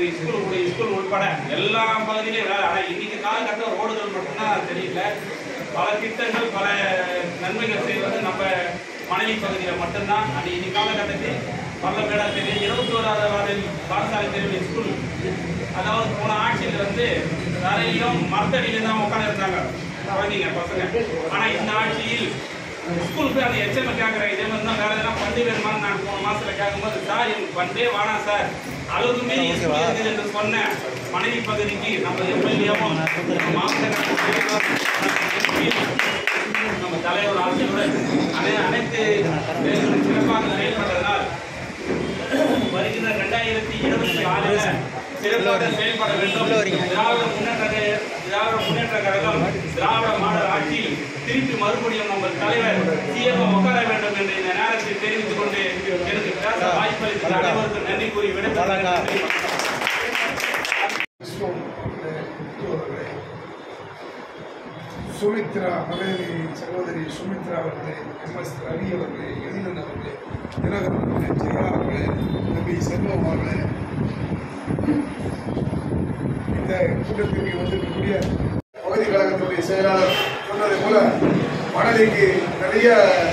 School கூட school உட்பட எல்லா பகுதியிலையும் வேலை ஆனால் இன்னைக்கு காலகட்டம் ரோடுகள் மட்டும்தான் தெரியல பல திட்டங்கள் பல நன்மைகள் செய்வது நம்ம மனைவி பகுதியில் மட்டும்தான் அது இன்னைக்கு காலகட்டத்தில் பல்லமேடா தெரியும் இருபத்தி ஓராவது வார்டில் பாடசாலை தெரியும் ஸ்கூல் அதாவது போன ஆட்சியில் வந்து தரையிலும் மரத்தடியிலும் தான் உட்காந்து இருந்தாங்க குழந்தைங்க பசங்க ஆனால் இந்த ஆட்சியில் ஸ்கூலுக்கு அந்த எச்சரிக்கை கேட்குறேன் இதே மாதிரி தான் வேற எதனா ஃபண்டு வேணுமான்னு நான் போன மாசத்துல கேட்கும்போது சார் எனக்கு ஃபண்டே வேணாம் சார் அளவுக்கு மீறி ஸ்கூல் இருக்குது என்று சொன்ன மனைவி பகுதிக்கு நம்ம எம்எல்ஏவும் மாவட்ட நம்ம தலைவர் ஆட்சியுடன் அனை அனைத்து வேலைகளும் சிறப்பாக செயல்பட்டதனால் வருகின்ற ரெண்டாயிரத்தி இருபத்தி ஆறுல சிறப்பாக செயல்பட வேண்டும் திராவிட முன்னேற்ற கழக- திராவிட முன்னேற்ற கழகம் திராவிட மாடல் ஆட்சி திருப்பி மறுபடியும் நம்ம தலைவர் சிஎம் உட்கார வேண்டும் என்று இந்த நேரத்தில் தெரிவித்துக் கொண்டு எனக்கு பேச வாய்ப்பளித்த அனைவருக்கும் நன்றி கூறி விடைபெறுகிறேன் விஸ்வம் அவர்களே சுமித்ரா மகளிரி சகோதரி சுமித்ரா அவர்களே எம் எஸ் ரவி அவர்களே எழிலன் அவர்களே தினகரன் அவர்களே ஜெயா அவர்களே நபி செல்வம் அவர்களே இந்த கூட்டத்திற்கு வந்திருக்கக்கூடிய பகுதி கழகத்துடைய செயலாளர் சொன்னதை போல மணலிக்கு நிறைய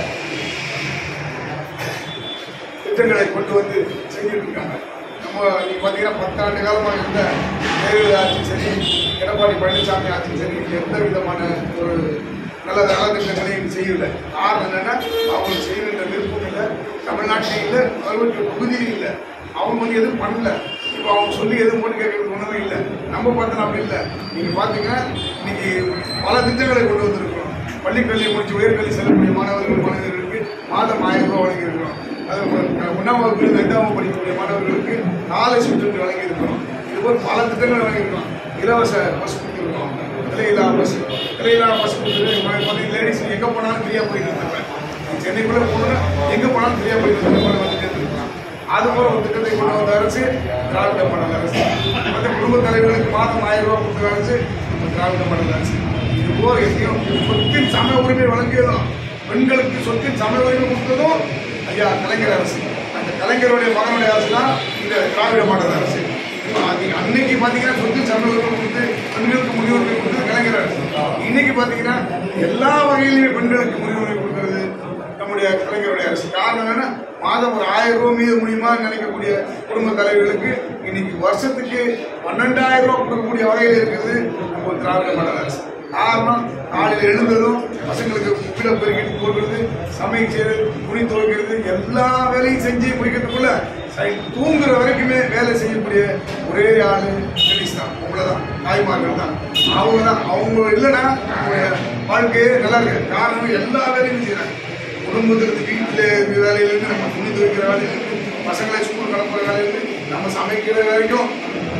திட்டங்களை கொண்டு வந்து செஞ்சுட்டு இருக்காங்க நம்ம நீங்க பார்த்தீங்கன்னா பத்தாண்டு காலமாக இருந்த ஜெயலலிதா ஆட்சியும் சரி எடப்பாடி பழனிசாமி ஆட்சியும் சரி எந்த விதமான ஒரு நல்ல நலத்திட்டங்களையும் செய்யல காரணம் என்னன்னா அவங்க செய்யணுன்ற விருப்பம் இல்லை தமிழ்நாட்டிலையும் இல்லை அவர்களுக்கு பகுதியும் இல்லை அவங்க வந்து எதுவும் பண்ணல இப்போ அவங்க சொல்லி எதுவும் போட்டு கேட்கறதுக்கு ஒன்றுமே இல்லை நம்ம பார்த்தோம் அப்படி இல்லை நீங்க பார்த்தீங்கன்னா இன்னைக்கு பல திட்டங்களை கொண்டு வந்திருக்கிறோம் பள்ளிக்கல்வி முடிச்சு உயர்கல்வி செல்லக்கூடிய மாணவர்கள் மாணவர்களுக்கு மாதம் ஆயிரம் ரூபாய் வழங்கியிருக்கிறோம் அது ஒ- ஒன்றாம் வகுப்பு ரெண்டாம் வகுப்பு படிக்கக்கூடிய மாணவர்களுக்கு நாலு சுற்று வழங்கியிருக்கிறோம் இதுபோல் பல திட்டங்கள் வழங்கியிருக்கிறோம் இலவச பஸ் கொடுத்துருக்கோம் விலையில்லா பஸ் விலையில்லா பஸ் கொடுத்துட்டு லேடிஸ் எங்கே போனாலும் ஃப்ரீயாக போயிட்டு இருந்தாங்க சென்னைக்குள்ளே போகணும்னா எங்கே போனாலும் ஃப்ரீயாக போயிட்டு இருந்தாங்க வந்துட்டு இருக்கலாம் அது போல ஒரு திட்டத்தை கொண்டு வந்த அரசு திராவிட மாடல் அரசு மற்ற குடும்ப தலைவர்களுக்கு மாதம் ஆயிரம் ரூபாய் கொடுத்த அரசு நம்ம திராவிட மாடல் அரசு இது போல எத்தையும் சொத்தின் சம உரிமை வழங்கியதும் பெண்களுக்கு சொத்தின் சம உரிமை கொடுத்ததும் ஐயா கலைஞர் அரசு அந்த கலைஞருடைய மகனுடைய அரசு தான் இந்த திராவிட மாடல் அரசு இப்ப அது- அன்னைக்கு பாத்தீங்கன்னா சொத்து சம உரிமை கொடுத்து பெண்களுக்கு முன்னுரிமை கொடுத்தது கலைஞர் அரசு இன்னைக்கு பாத்தீங்கன்னா எல்லா வகையிலுமே பெண்களுக்கு முன்னுரிமை கொடுக்கிறது நம்முடைய கலைஞருடைய அரசு காரணம் என்னன்னா மாதம் ஒரு ஆயிரம் ரூபாய் மீது முடியுமா நினைக்கக்கூடிய குடும்ப தலைவர்களுக்கு இன்னைக்கு வருஷத்துக்கு பன்னெண்டாயிரம் ரூபாய் கொடுக்கக்கூடிய வகையில் இருக்கிறது நம்ம திராவிட மாடல் அரசு காரணம் காலையில் எழுந்ததும் பசங்களுக்கு வீட பெருக்கிட்டு போடுறது சமையல் செய்யறது துணி துவைக்கிறது எல்லா வேலையும் செஞ்சு முடிக்கிறதுக்குள்ள சை- தூங்குற வரைக்குமே வேலை செய்யக்கூடிய ஒரே ஆளு லேடிஸ் தான் அவ்வளவுதான் தாய்மார்கள் தான் அவங்க தான் அவங்க இல்லைன்னா நம்முடைய வாழ்க்கையே நல்லா இருக்கு காரணம் எல்லா வேலையும் செய்யறாங்க குடும்பத்துக்கு வீட்டில் இருக்கிற வேலையிலேருந்து நம்ம துணி துவைக்கிற வேலையிலேருந்து பசங்களை ஸ்கூல் கிளம்புற வேலையிலேருந்து நம்ம சமைக்கிற வரைக்கும்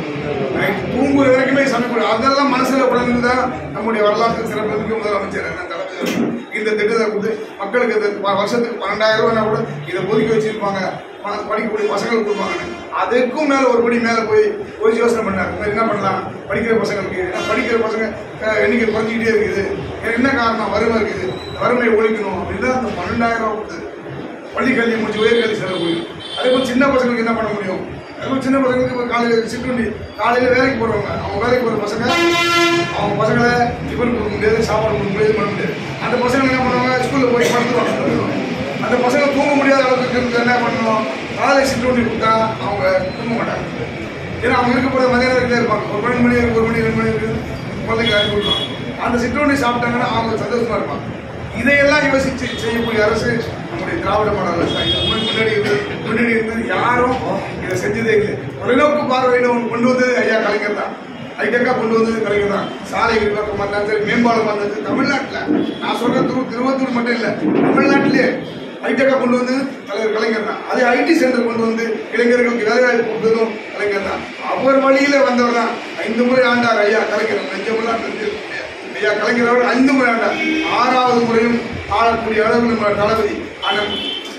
நைட் தூங்குற வரைக்குமே சமைக்கணும் அதெல்லாம் மனசுல உடனே தான் நம்முடைய வரலாற்று சிறப்புக்கு முதலமைச்சர் என்ன தளபதி அவர்கள் இந்த திட்டத்தை கொடுத்து மக்களுக்கு இந்த ப- வருஷத்துக்கு பன்னெண்டாயிரம் ரூபாய் கூட இதை ஒதுக்கி வச்சிருப்பாங்க ப- படிக்கக்கூடிய பசங்களுக்கு கொடுப்பாங்க அதுக்கும் மேல ஒரு படி மேல போய் போய் யோசனை பண்ணாங்க இந்த மாதிரி என்ன பண்ணலாம் படிக்கிற பசங்களுக்கு ஏன்னா படிக்கிற பசங்க அஹ், எண்ணிக்கை குறைஞ்சிக்கிட்டே இருக்குது என்ன காரணம் வறுமை இருக்குது வறுமையை ஒழிக்கணும் அப்படின்னு அந்த பன்னெண்டாயிரம் ரூபாய் கொடுத்தது பள்ளி கல்வி முடிச்சு உயர்கல்வி செலவு போயிடும் அதே போல் சின்ன பசங்களுக்கு என்ன பண்ண முடியும் அதே போல் சின்ன பசங்களுக்கு இப்போ காலையில் சிற்றுண்டி காலையில் வேலைக்கு போகிறவங்க அவங்க வேலைக்கு போகிற பசங்க அவங்க பசங்களை டிஃபன் கொடுக்க முடியாது சாப்பாடு கொடுக்க முடியாது பண்ண முடியாது அந்த பசங்க என்ன பண்ணுவாங்க ஸ்கூலில் போய் படுத்துருவாங்க அந்த பசங்க தூங்க முடியாத அளவுக்கு இருந்து என்ன பண்ணணும் காலை சிற்றுண்டி கொடுத்தா அவங்க தூங்க மாட்டாங்க ஏன்னா அவங்க இருக்க போகிற மதிய நேரத்தில் இருப்பாங்க ஒரு பன்னெண்டு மணி இருக்கு ஒரு மணி ரெண்டு மணி இருக்குது குழந்தைங்க அனுப்பி விடுவாங்க அந்த சிற்றுண்டி சாப்பிட்டாங்கன்னா அவங்க சந்தோஷமா இருப்பாங்க இதையெல்லாம் யோசிச்சு செய்யக்கூடிய அரசு நம்முடைய திராவிட மாடல் அரசு தான். இதுக்கு முன்னாடி இருந்து முன்னாடி இருந்து யாரும் இதை செஞ்சதே இல்லை தொலைநோக்கு பார்வையில ஒன்று கொண்டு வந்தது ஐயா கலைஞர் தான் ஹைடெக்கா கொண்டு வந்தது கலைஞர் தான் சாலை விரிவாக்கம் இருந்தாலும் சரி மேம்பாலம் வந்தது தமிழ்நாட்டில் நான் சொல்ற திரு திருவத்தூர் மட்டும் இல்லை தமிழ்நாட்டிலே ஹைடெக்கா கொண்டு வந்தது தலைவர் கலைஞர் தான் அதே ஐடி சென்டர் கொண்டு வந்து இளைஞர்களுக்கு வேலைவாய்ப்பு கொடுத்ததும் கலைஞர் தான் அவர் வழியில வந்தவர் தான் ஐந்து முறை ஆண்டார் ஐயா கலைஞர் நெஞ்சமெல்லாம் தெரிஞ்சிருக்க ஐயா கலைஞர் அவர்கள் ஐந்து முறை ஆண்டார் ஆறாவது முறையும் ஆளக்கூடிய அளவு நம்ம தளபதி அண்ணன்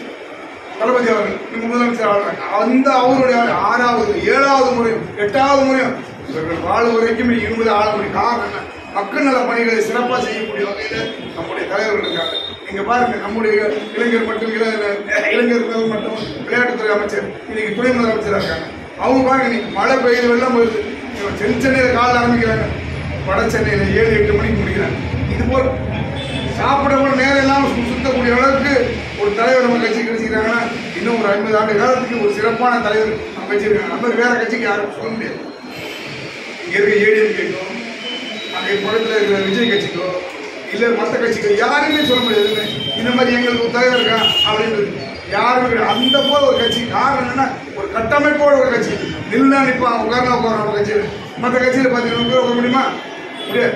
தளபதி அவர்கள் நம்ம முதலமைச்சர் ஆளுறாங்க அந்த அவருடைய ஆறாவது ஏழாவது முறையும் எட்டாவது முறையும் இவர்கள் வாழும் வரைக்கும் இவங்களை ஆள முடியும் காரணம் என்ன மக்கள் நல பணிகளை சிறப்பாக செய்யக்கூடிய வகையில் நம்முடைய தலைவர்கள் இருக்காங்க நீங்க பாருங்க நம்முடைய இளைஞர் மட்டும் இள- இளைஞர்கள் மட்டும் விளையாட்டுத்துறை அமைச்சர் இன்னைக்கு துணை முதலமைச்சராக இருக்காங்க அவங்க பாருங்க நீ மழை பெய்யுது வெள்ளம் வருது இவன் தென் சென்னையில் காலைல ஆரம்பிக்கிறாங்க வட சென்னையில் ஏழு எட்டு மணிக்கு முடிக்கிறாங்க இது போல் சாப்பிட கூட நேரம் இல்லாமல் சு- சுத்தக்கூடிய அளவுக்கு ஒரு தலைவர் நம்ம கட்சி கிடைச்சிக்கிறாங்கன்னா இன்னும் ஒரு ஐம்பது ஆண்டு காலத்துக்கு ஒரு சிறப்பான தலைவர் நம்ம வச்சிருக்காங்க அந்த மாதிரி வேற கட்சிக்கு யாரும் சொல்ல முடியாது இங்க இருக்க ஏடிஎம்கேக்கோ அங்கே பக்கத்தில் இருக்கிற விஜய் கட்சிக்கோ இல்லை மற்ற கட்சிக்கோ யாருமே சொல்ல முடியாது இந்த மாதிரி எங்களுக்கு ஒரு தலைவர் இருக்கா அப்படின்றது யாருமே கிடையாது அந்த போல ஒரு கட்சி காரணம் என்னன்னா ஒரு கட்டமைப்போட ஒரு கட்சி நில்லா நிற்பான் உட்கார்ந்தா உட்கார ஒரு கட்சி மற்ற கட்சியில் பார்த்தீங்கன்னா உட்கார முடியுமா முடியாது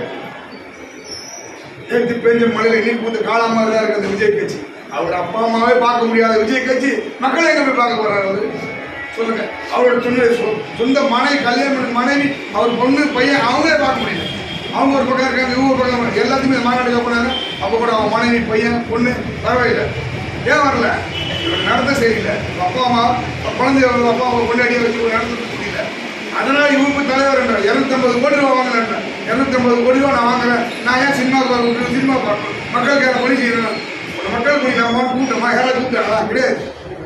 நேற்று பெஞ்ச மழையில நீர் பூத்து காலாம தான் இருக்கு அந்த விஜய் கட்சி அவர் அப்பா அம்மாவே பார்க்க முடியாத விஜய் கட்சி மக்களை எங்க போய் பார்க்க போறாரு அவரு சொல்லுங்க அவரோட சொன்ன சொ- சொந்த மனைவி கல்யாணம் பண்ண மனைவி அவர் பொண்ணு பையன் அவங்களே பார்க்க முடியல அவங்க ஒரு பக்கம் இருக்காங்க இவங்க ஒரு பக்கம் இருக்காங்க. எல்லாத்தையுமே மாநாட்டுக்கு போனாங்க அப்போ கூட அவங்க மனைவி பையன் பொண்ணு வரவே இல்லை ஏன் வரல இவர் நடத்த சரியில்லை அப்பா அம்மா குழந்தைய அப்பா அம்மா கொண்டாடிய வச்சு ஒரு நடத்த முடியல அதனால இவங்க தலைவர் என்றார் இரநூத்தம்பது கோடி ரூபா வாங்கினேன் இரநூத்தம்பது கோடி ரூபா நான் வாங்குறேன் நான் ஏன் சினிமா பார்க்கணும் சினிமா பார்க்கணும் மக்களுக்கு அதை பணி செய்யணும் ஒரு மக்கள் குடிக்கலாமா கூட்டமா யாராவது கூப்பிட்டாங்களா கிடையாது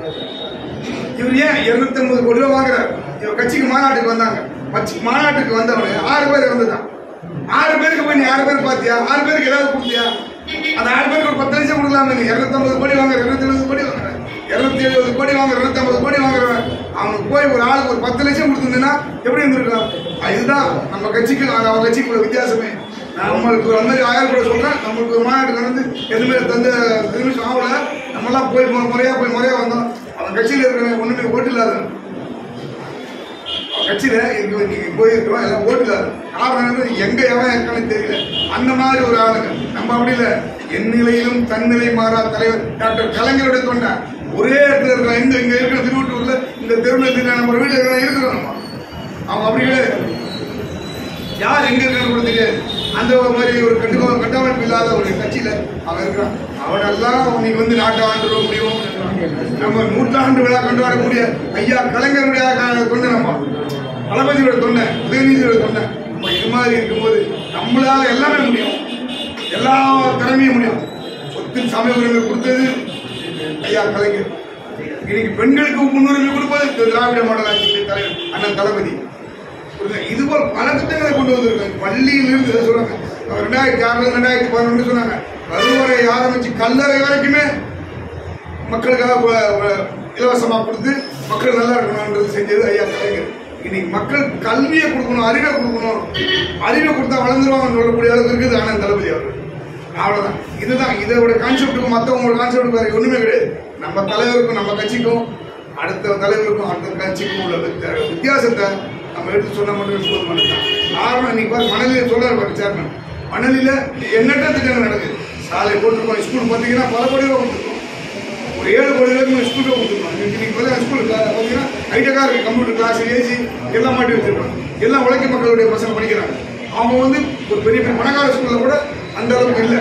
இவர் ஏன் இருநூத்தம்பது கோடி ரூபா வாங்குறாரு இவர் கட்சிக்கு மாநாட்டுக்கு வந்தாங்க கட்சி மாநாட்டுக்கு வந்தவனு ஆறு பேர் வந்துதான் ஆறு பேருக்கு போய் நீ ஆறு பேர் பார்த்தியா ஆறு பேருக்கு ஏதாவது கொடுத்தியா அந்த ஆறு பேருக்கு ஒரு பத்து லட்சம் கொடுக்கலாமே நீ இருநூத்தம்பது கோடி வாங்குற இருநூத்தி எழுபது கோடி வாங்குற இருநூத்தி எழுபது கோடி வாங்குற இருநூத்தம்பது கோடி வாங்குறவன் அவனுக்கு போய் ஒரு ஆளுக்கு ஒரு பத்து லட்சம் கொடுத்துருந்தீங்கன்னா எப்படி இருந்திருக்கும் இதுதான் நம்ம கட்சிக்கு அது அவன் கட்சிக்கு உள்ள வித்தியாசமே நம்மளுக்கு அந்த மாதிரி ஆயிரம் கூட சொல்றேன் நம்மளுக்கு ஒரு மாநாட்டுக்கு வந்து எதுவுமே தந்த நிமிஷம் ஆகல நம்மளாம் போய் மு- முறையா போய் முறையா வந்தோம் அவன் கட்சியில் இருக்கிறவன் ஒண்ணுமே ஓட்டு இல்லாதவன் அவன் கட்சியில இங்க நீங்க போயிருக்கிறோம் எல்லாம் ஓட்டு இல்லாத காரணம் என்னது எங்க எவன் இருக்கான்னு தெரியல அந்த மாதிரி ஒரு ஆளுங்க நம்ம அப்படி இல்ல என் நிலையிலும் தன்னிலை மாறா தலைவர் டாக்டர் கலைஞருடைய தொண்டை ஒரே இடத்துல இருக்கிற இந்த இங்க இருக்கிற திருவட்டூர்ல இந்த தெருவில் நம்ம வீட்டுல இருக்கிற இருக்கிறோம் நம்ம அவங்க அப்படி கிடையாது யார் எங்க இருக்கான்னு கூட தெரியாது அந்த ஒரு மாதிரி ஒரு கட்டுக்கோ கட்டமைப்பு இல்லாத ஒரு கட்சியில அவன் இருக்கிறான் அவனெல்லாம் இன்னைக்கு வந்து நாட்டை ஆண்டு முடியும் நம்ம நூற்றாண்டு விழா கொண்டாடக்கூடிய ஐயா கலைஞருடைய க- தொண்டை நம்ம தளபதியோட தொண்டை உதயநிதியோட தொண்டை நம்ம இது மாதிரி இருக்கும்போது நம்மளால எல்லாமே முடியும் எல்லா திறமையும் முடியும் சொத்தின் சமய உரிமை கொடுத்தது ஐயா கலைஞர் இன்னைக்கு பெண்களுக்கு முன்னுரிமை கொடுப்பது திரு திராவிட மாடல் ஆட்சியின் தலைவர் அண்ணன் தளபதி புரியுதா? இது போல் பல திட்டங்களை கொண்டு வந்திருக்காங்க பள்ளியிலிருந்து இதை சொல்றாங்க அவர் ரெண்டாயிரத்தி ஆறுல ரெண்டாயிரத்தி பதினொன்று சொன்னாங்க கருவறை ஆரம்பிச்சு கல்லறை வரைக்குமே மக்களுக்காக ப- ப- இலவசமா கொடுத்து மக்கள் நல்லா இருக்கணும்ன்றது செஞ்சது ஐயா கலைஞர் இன்னைக்கு மக்கள் கல்வியை கொடுக்கணும் அறிவை கொடுக்கணும் அறிவை கொடுத்தா வளர்ந்துருவாங்கன்னு சொல்லக்கூடிய அளவுக்கு இருக்குது ஆனந்த் தளபதி அவர்கள் அவ்வளவுதான் இதுதான் இதோட கான்செப்டுக்கும் மற்றவங்களோட கான்செப்டுக்கும் வேற ஒண்ணுமே கிடையாது நம்ம தலைவருக்கும் நம்ம கட்சிக்கும் அடுத்த தலைவருக்கும் அடுத்த கட்சிக்கும் உள்ள வித்த- வித்தியாசத்தை நம்ம எடுத்து சொன்ன மட்டும் போதுமானது காரணம் இன்னைக்கு பாரு மணலில் சொல்றாரு பாரு சேர்மன் மணலில எண்ணற்ற திட்டங்கள் நடக்குது சாலை போட்டிருக்கோம் ஸ்கூல் பார்த்தீங்கன்னா பல கோடி ரூபா கொடுத்துருக்கோம் ஒரு ஏழு கோடி ரூபாய்க்கு ஸ்கூலில் கொடுத்துருக்கோம் இன்னைக்கு வந்து ஸ்கூல் பார்த்தீங்கன்னா ஹைடெக்காக இருக்கு கம்ப்யூட்டர் கிளாஸ் ஏசி எல்லாம் மாட்டி வச்சிருக்காங்க எல்லாம் உழைக்கும் மக்களுடைய பசங்க படிக்கிறாங்க அவங்க வந்து ஒரு பெரிய பெரிய பணக்கார ஸ்கூல்ல கூட அந்த அளவுக்கு இல்லை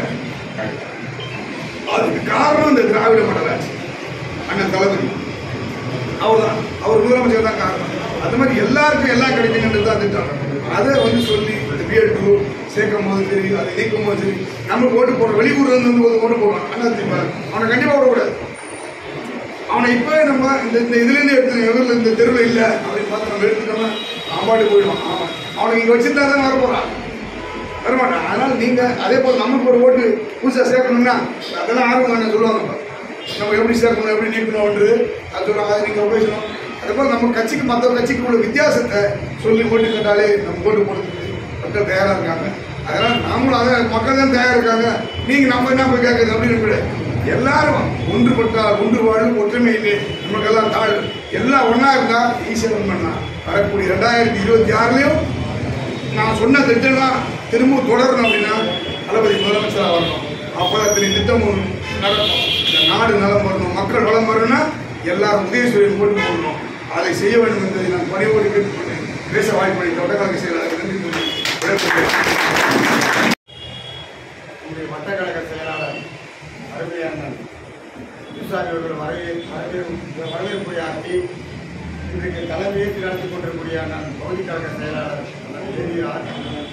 அதுக்கு காரணம் இந்த திராவிட மாடல் ஆட்சி அண்ணன் தளபதி அவர்தான் அவர் முதலமைச்சர் தான் காரணம் அது மாதிரி எல்லாருக்கும் எல்லாம் கிடைக்கணுன்றது தான் திட்டம் அதை வந்து சொல்லி இந்த பிஎட் டூ சேர்க்கும் போது சரி அதை நீக்கும் போது சரி நமக்கு ஓட்டு போடுற வெளியூர்ல இருந்து வந்து ஒரு ஓட்டு போடுவான் அண்ணா திமுக அவனை கண்டிப்பா விடக்கூடாது அவனை இப்பவே நம்ம இந்த இந்த இதுல இருந்து எடுத்து எதிரில் இந்த தெருவில் இல்லை அப்படின்னு பார்த்து நம்ம எடுத்துட்டோம்னா அவன் பாட்டு போயிடுவான் அவன் அவனுக்கு இங்க வச்சிருந்தா தான் வரப்போறான் வரமாட்டான் அதனால நீங்க அதே போல் நமக்கு ஒரு ஓட்டு புதுசா சேர்க்கணும்னா அதெல்லாம் ஆர்வம் என்ன சொல்லுவாங்க இப்ப. நம்ம எப்படி சேர்க்கணும் எப்படி நீக்கணும்ன்றது அது சொல்லுவாங்க அதை நீங்க பேசணும் அதே போல் நம்ம கட்சிக்கு மற்ற கட்சிக்கு உள்ள வித்தியாசத்தை சொல்லி ஓட்டு கேட்டாலே நம்ம ஓட்டு போடுறதுக்கு மக்கள் தயாரா இருக்காங்க அதனால நாமளும் அதை மக்கள் தான் தயாரா இருக்காங்க நீங்க நம்ம என்ன போய் கேட்கறது அப்படின்னு கிடையாது எல்லாரும் ஒன்றுபட்டால் ஒன்று வாழும் ஒற்றுமை இல்லை நமக்கெல்லாம் தாழ் எல்லாம் ஒண்ணா இருந்தா ஈஸியாக ரன் பண்ணலாம் வரக்கூடிய ரெண்டாயிரத்தி இருபத்தி ஆறுலயும் நான் சொன்ன திட்டம்லாம் திரும்ப தொடரணும் அப்படின்னா தளபதி முதலமைச்சராக வரணும் அப்பதத்தில் திட்டம் ஒன்று நடக்கும் இந்த நாடு நலம் வரணும் மக்கள் வளம் வரணும்னா எல்லாரும் உதயசூரியன் போட்டு போடணும் அதை செய்ய வேண்டும் என்பதை நான் பணிவோடு கேட்டுக்கொண்டு பேச வாய்ப்பளி தொடர்காக செயலாளர் நன்றி கூறி விடைபெறுகிறேன். நம்முடைய மட்டக்கழக செயலாளர் அருமையான விவசாயி அவர்கள் வரவே வரவேற்பு வரவேற்புரை ஆற்றி இன்றைக்கு தலைமையேற்று நடத்தி கொண்டிருக்கூடிய நான் பகுதி கழக செயலாளர் அண்ணன் தேவி ஆர்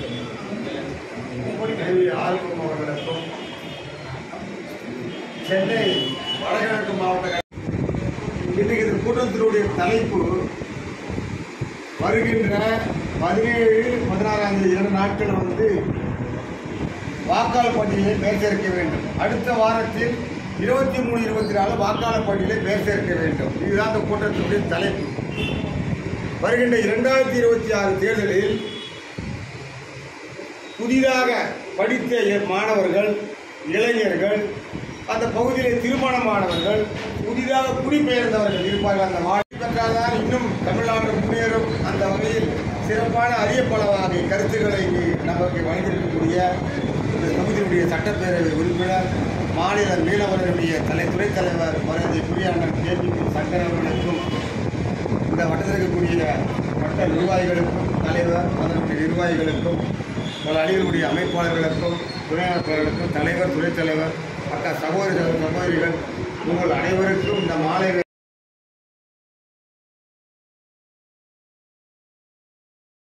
தேவி ஆர்வம் அவர்களுக்கும் சென்னை வடகிழக்கு மாவட்ட இன்றைக்கு இந்த கூட்டத்தினுடைய தலைப்பு வருகின்ற பதினேழு பதினாறாம் தேதி இரண்டு நாட்கள் வந்து வாக்காளர் பட்டியலை பேர் சேர்க்க வேண்டும் அடுத்த வாரத்தில் இருபத்தி மூணு இருபத்தி நாலு வாக்காளர் பட்டியலை பேர் சேர்க்க வேண்டும் இதுதான் இந்த கூட்டத்தினுடைய தலைப்பு வருகின்ற இரண்டாயிரத்தி இருபத்தி ஆறு தேர்தலில் புதிதாக படித்த இ- மாணவர்கள் இளைஞர்கள் அந்த பகுதியில் திருமணமானவர்கள் புதிதாக குடிபெயர்ந்தவர்கள் இருப்பார்கள் அந்த மாநிலம் பெற்றால்தான் இன்னும் தமிழ்நாடு முன்னேறும் அந்த வகையில் சிறப்பான அரிய பல வகை கருத்துக்களை இங்கு நமக்கு வழங்கியிருக்கக்கூடிய இந்த தொகுதியினுடைய சட்டப்பேரவை உறுப்பினர் மாநில மீனவர்களுடைய தலை துணைத் தலைவர் மருதி புரியாண்டன் கே பி சங்கர் அவர்களுக்கும் இந்த வட்டத்தில் இருக்கக்கூடிய வட்ட நிர்வாகிகளுக்கும் தலைவர் அதனுடைய நிர்வாகிகளுக்கும் பல அணிகளுடைய அமைப்பாளர்களுக்கும் துணை அமைப்பாளர்களுக்கும் தலைவர் துணைத் தலைவர் மற்ற சகோதர சகோதரிகள் உங்கள் அனைவருக்கும் இந்த மாலை